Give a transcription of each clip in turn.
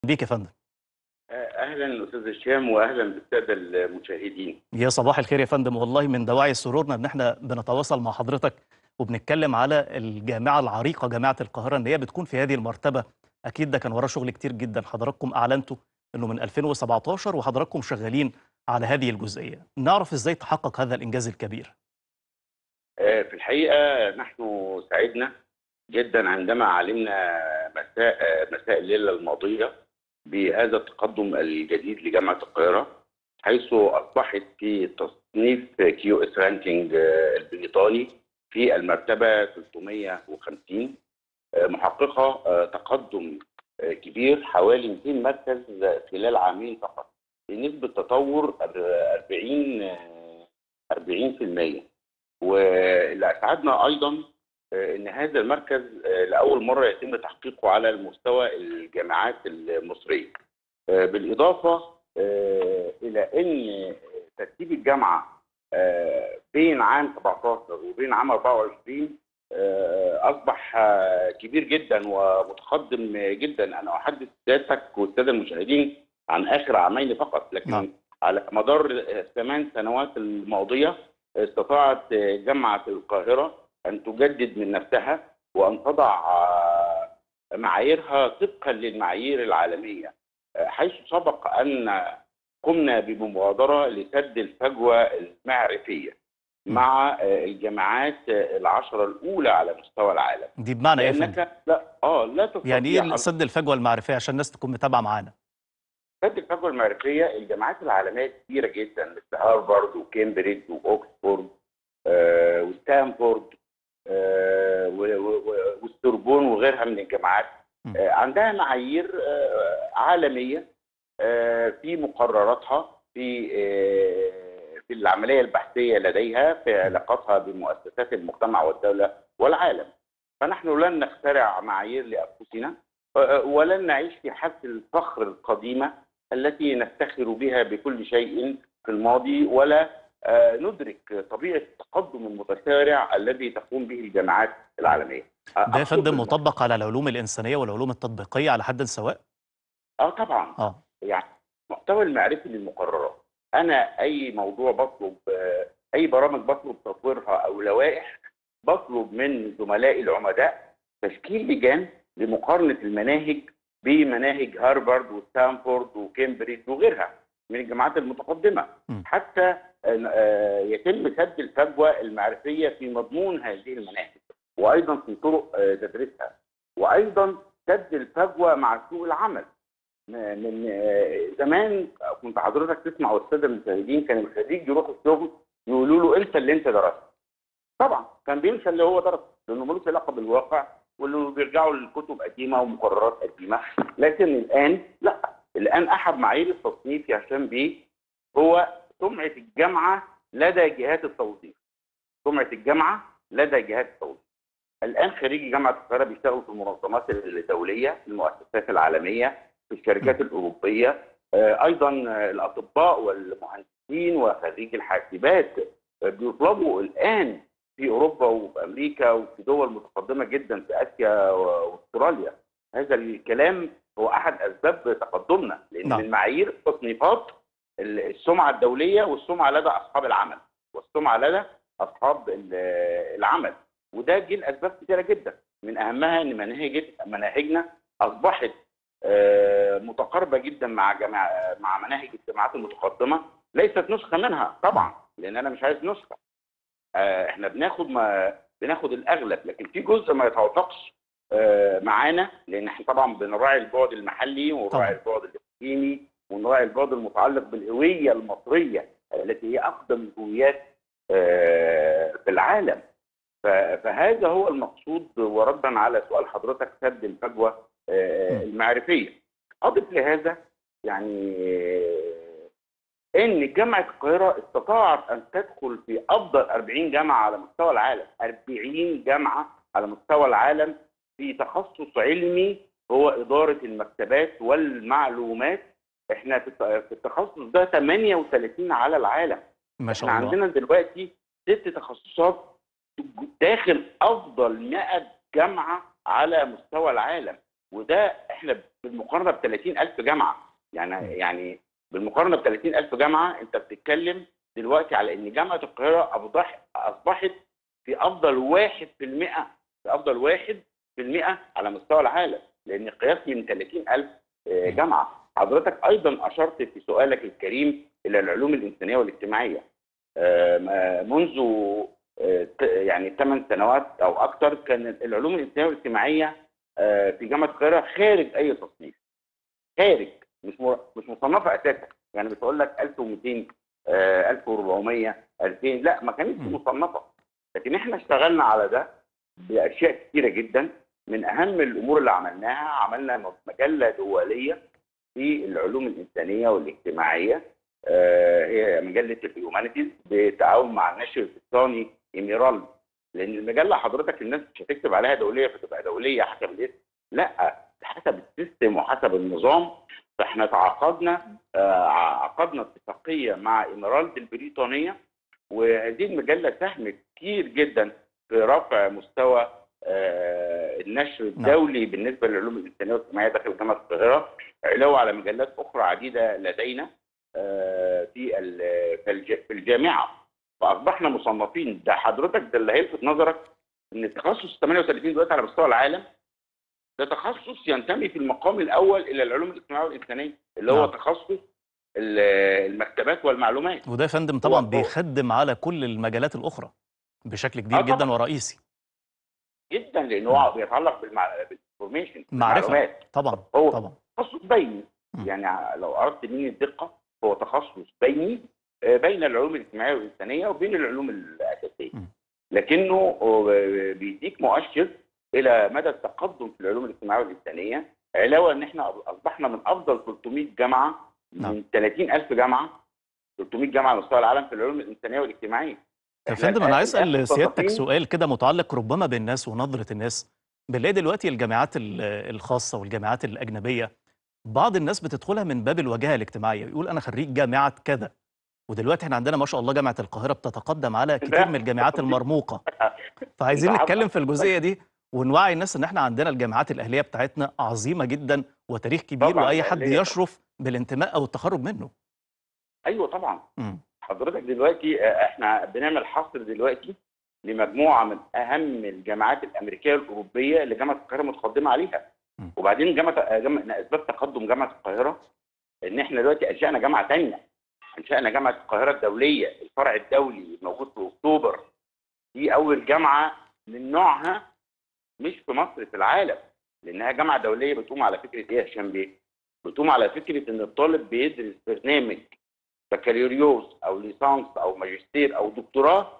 بيك يا فندم اهلا استاذ هشام واهلا بالساده المشاهدين يا صباح الخير يا فندم والله من دواعي سرورنا ان احنا بنتواصل مع حضرتك وبنتكلم على الجامعه العريقه جامعه القاهره ان هي بتكون في هذه المرتبه اكيد ده كان وراه شغل كتير جدا حضراتكم اعلنتوا انه من 2017 وحضراتكم شغالين على هذه الجزئيه نعرف ازاي تحقق هذا الانجاز الكبير آه، في الحقيقه نحن سعدنا جدا عندما علمنا مساء مساء الليله الماضيه بهذا التقدم الجديد لجامعه القاهره حيث اصبحت في تصنيف كيو اس رانكينج البريطاني في المرتبه 350 محققه تقدم كبير حوالي 200 مركز خلال عامين فقط بنسبه تطور 40 40% واللي اسعدنا ايضا ان هذا المركز لاول مره يتم تحقيقه على المستوى الجامعات المصريه بالاضافه الى ان ترتيب الجامعه بين عام 17 وبين عام 24 اصبح كبير جدا ومتقدم جدا انا احدث سيادتك والساده المشاهدين عن اخر عامين فقط لكن نعم. على مدار الثمان سنوات الماضيه استطاعت جامعه القاهره ان تجدد من نفسها وان تضع معاييرها طبقا للمعايير العالميه حيث سبق ان قمنا بمبادره لسد الفجوه المعرفيه مع الجامعات العشره الاولى على مستوى العالم دي بمعنى ايه يا لا اه لا تستطيع يعني ايه سد الفجوه المعرفيه عشان الناس تكون متابعه معانا سد الفجوه المعرفيه الجامعات العالميه كبيره جدا مثل هارفارد وكامبريدج واوكسفورد آه وستانفورد آه والسوربون وغيرها من الجامعات آه عندها معايير آه عالميه في مقرراتها في في العمليه البحثيه لديها في علاقاتها بمؤسسات المجتمع والدوله والعالم فنحن لن نخترع معايير لانفسنا ولن نعيش في حالة الفخر القديمة التي نفتخر بها بكل شيء في الماضي ولا ندرك طبيعة التقدم المتسارع الذي تقوم به الجامعات العالمية ده يا فندم مطبق على العلوم الإنسانية والعلوم التطبيقية على حد سواء؟ اه طبعا اه يعني المحتوى المعرفي للمقررات أنا أي موضوع بطلب أي برامج بطلب تطويرها أو لوائح بطلب من زملائي العمداء تشكيل لجان لمقارنه المناهج بمناهج هارفارد وستانفورد وكامبريدج وغيرها من الجامعات المتقدمه م. حتى يتم سد الفجوه المعرفيه في مضمون هذه المناهج وايضا في طرق تدريسها وايضا سد الفجوه مع سوق العمل من زمان كنت حضرتك تسمع والساده المشاهدين كان الخريج يروح الشغل يقولوا له انسى اللي انت درسته طبعا كان بينسى اللي هو درسه لانه ملوش علاقه بالواقع واللي بيرجعوا للكتب قديمه ومقررات قديمه لكن الان لا الان احد معايير التصنيف يا هشام بيه هو سمعه الجامعه لدى جهات التوظيف سمعه الجامعه لدى جهات التوظيف الان خريجي جامعه القاهره بيشتغلوا في المنظمات الدوليه في المؤسسات العالميه في الشركات الاوروبيه ايضا الاطباء والمهندسين وخريجي الحاسبات بيطلبوا الان في اوروبا وفي امريكا وفي دول متقدمه جدا في اسيا واستراليا هذا الكلام هو احد اسباب تقدمنا لان نعم. من معايير التصنيفات السمعه الدوليه والسمعه لدى اصحاب العمل والسمعه لدى اصحاب العمل وده جه لاسباب كثيره جدا من اهمها ان مناهج مناهجنا اصبحت متقاربه جدا مع جماعة مع مناهج الجامعات المتقدمه ليست نسخه منها طبعا لان انا مش عايز نسخه احنا بناخد ما بناخد الاغلب لكن في جزء ما يتوافقش معانا لان احنا طبعا بنراعي البعد المحلي ونراعي البعد الاقليمي ونراعي البعد المتعلق بالهويه المصريه التي هي اقدم الهويات في العالم فهذا هو المقصود وردا على سؤال حضرتك سد الفجوه المعرفيه اضف لهذا يعني ان جامعه القاهره استطاعت ان تدخل في افضل 40 جامعه على مستوى العالم 40 جامعه على مستوى العالم في تخصص علمي هو اداره المكتبات والمعلومات احنا في التخصص ده 38 على العالم ما شاء احنا الله عندنا دلوقتي ست تخصصات داخل افضل 100 جامعه على مستوى العالم وده احنا بالمقارنه ب 30000 جامعه يعني م. يعني بالمقارنه ب 30000 جامعه انت بتتكلم دلوقتي على ان جامعه القاهره أفضح اصبحت في افضل 1% في افضل 1% على مستوى العالم لان قياس من 30000 آه، م. جامعه حضرتك ايضا اشرت في سؤالك الكريم الى العلوم الانسانيه والاجتماعيه آه، ما- منذ آه، ت- يعني 8 سنوات او اكثر كان العلوم الانسانيه والاجتماعيه آه، في جامعه القاهره خارج اي تصنيف خارج مش م- مش مصنفه اساسا يعني مش هقول لك 1200 آه، 1400 2000 لا ما كانتش م. مصنفه لكن احنا اشتغلنا على ده باشياء كثيره جدا من اهم الامور اللي عملناها عملنا مجله دوليه في العلوم الانسانيه والاجتماعيه آه، هي مجله الهيومانيتيز بالتعاون مع الناشر البريطاني ايميرالد لان المجله حضرتك الناس مش هتكتب عليها دوليه فتبقى دوليه حسب الاسم لا حسب السيستم وحسب النظام فاحنا تعاقدنا آه، عقدنا اتفاقيه مع ايميرالد البريطانيه وهذه المجله ساهمت كتير جدا في رفع مستوى آه، النشر الدولي بالنسبه للعلوم الانسانيه والاجتماعيه داخل جامعه القاهره علاوه على مجلات اخرى عديده لدينا آه، في ال- في الج- في الجامعه فاصبحنا مصنفين ده حضرتك ده اللي هيلفت نظرك ان التخصص 38 دلوقتي على مستوى العالم ده تخصص ينتمي في المقام الاول الى العلوم الاجتماعيه والانسانيه اللي هو نعم. تخصص ال- المكتبات والمعلومات وده يا فندم طبعا هو- بيخدم على كل المجالات الاخرى بشكل كبير آه جدا طبعاً. ورئيسي جدا لان هو بيتعلق بالمع- بالانفورميشن معرفة. بالمعلومات طبعا هو طبعا تخصص بيني م. يعني لو اردت مني الدقه هو تخصص بيني آه، بين العلوم الاجتماعيه والانسانيه وبين العلوم الاساسيه م. لكنه آه، بيديك مؤشر الى مدى التقدم في العلوم الاجتماعيه والانسانيه علاوه ان احنا اصبحنا من افضل 300 جامعه نعم. من 30000 جامعه 300 جامعه على مستوى العالم في العلوم الانسانيه والاجتماعيه يا إحنا فندم انا عايز الآن اسال سيادتك مصنفين- سؤال كده متعلق ربما بالناس ونظره الناس بنلاقي دلوقتي الجامعات ال- الخاصه والجامعات الاجنبيه بعض الناس بتدخلها من باب الواجهه الاجتماعيه يقول انا خريج جامعه كذا ودلوقتي احنا عندنا ما شاء الله جامعه القاهره بتتقدم على كتير من الجامعات المرموقه فعايزين نعم. نتكلم في الجزئيه دي ونوعي الناس ان احنا عندنا الجامعات الاهليه بتاعتنا عظيمه جدا وتاريخ كبير طبعاً واي حد الأهلية يشرف بالانتماء او التخرج منه ايوه طبعا مم. حضرتك دلوقتي آه، احنا بنعمل حصر دلوقتي لمجموعه من اهم الجامعات الامريكيه والاوروبيه اللي جامعه القاهره متقدمه عليها م. وبعدين جامعه آه، جامعة- من اسباب تقدم جامعه القاهره ان احنا دلوقتي انشانا جامعه ثانيه انشانا جامعه القاهره الدوليه الفرع الدولي الموجود في اكتوبر دي اول جامعه من نوعها مش في مصر في العالم لانها جامعه دوليه بتقوم على فكره ايه يا هشام بيه؟ بتقوم على فكره ان الطالب بيدرس برنامج بكالوريوس او ليسانس او ماجستير او دكتوراه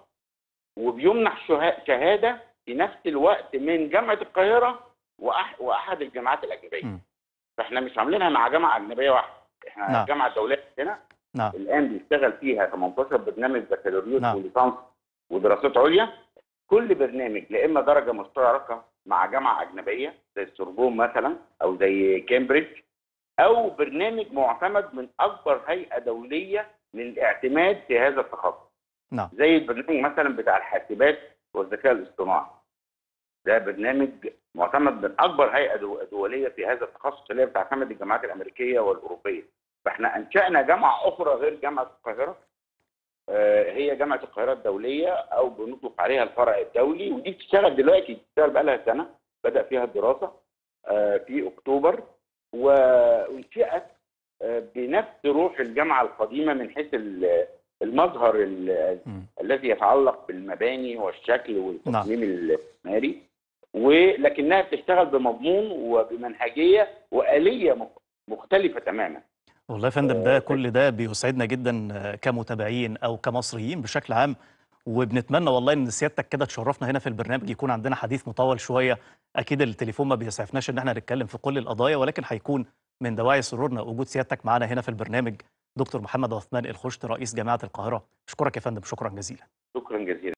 وبيمنح شه- شهاده في نفس الوقت من جامعه القاهره وأح واحد الجامعات الاجنبيه. م. فاحنا مش عاملينها مع جامعه اجنبيه واحده، احنا نعم. الجامعه الدوليه هنا نعم الان بيشتغل فيها 18 برنامج بكالوريوس نعم. وليسانس ودراسات عليا كل برنامج لا اما درجه مشتركه مع جامعه اجنبيه زي السوربون مثلا او زي كامبريدج او برنامج معتمد من اكبر هيئه دوليه للاعتماد في هذا التخصص نعم زي البرنامج مثلا بتاع الحاسبات والذكاء الاصطناعي ده برنامج معتمد من اكبر هيئه دو- دوليه في هذا التخصص اللي هي بتعتمد الجامعات الامريكيه والاوروبيه فاحنا انشانا جامعه اخرى غير جامعه القاهره آه، هي جامعه القاهره الدوليه او بنطلق عليها الفرع الدولي ودي بتشتغل دلوقتي بتشتغل بقى لها سنه بدا فيها الدراسه آه، في اكتوبر و- وانشئت آه، بنفس روح الجامعه القديمه من حيث ال- المظهر ال- م. الذي يتعلق بالمباني والشكل والتصميم المعماري ولكنها بتشتغل بمضمون وبمنهجيه واليه مخ- مختلفه تماما والله يا فندم ده آه، كل ده بيسعدنا جدا آه، كمتابعين او كمصريين بشكل عام وبنتمنى والله ان سيادتك كده تشرفنا هنا في البرنامج يكون عندنا حديث مطول شويه اكيد التليفون ما بيسعفناش ان احنا نتكلم في كل القضايا ولكن هيكون من دواعي سرورنا وجود سيادتك معانا هنا في البرنامج دكتور محمد عثمان الخشت رئيس جامعه القاهره اشكرك يا فندم شكرا جزيلا شكرا جزيلا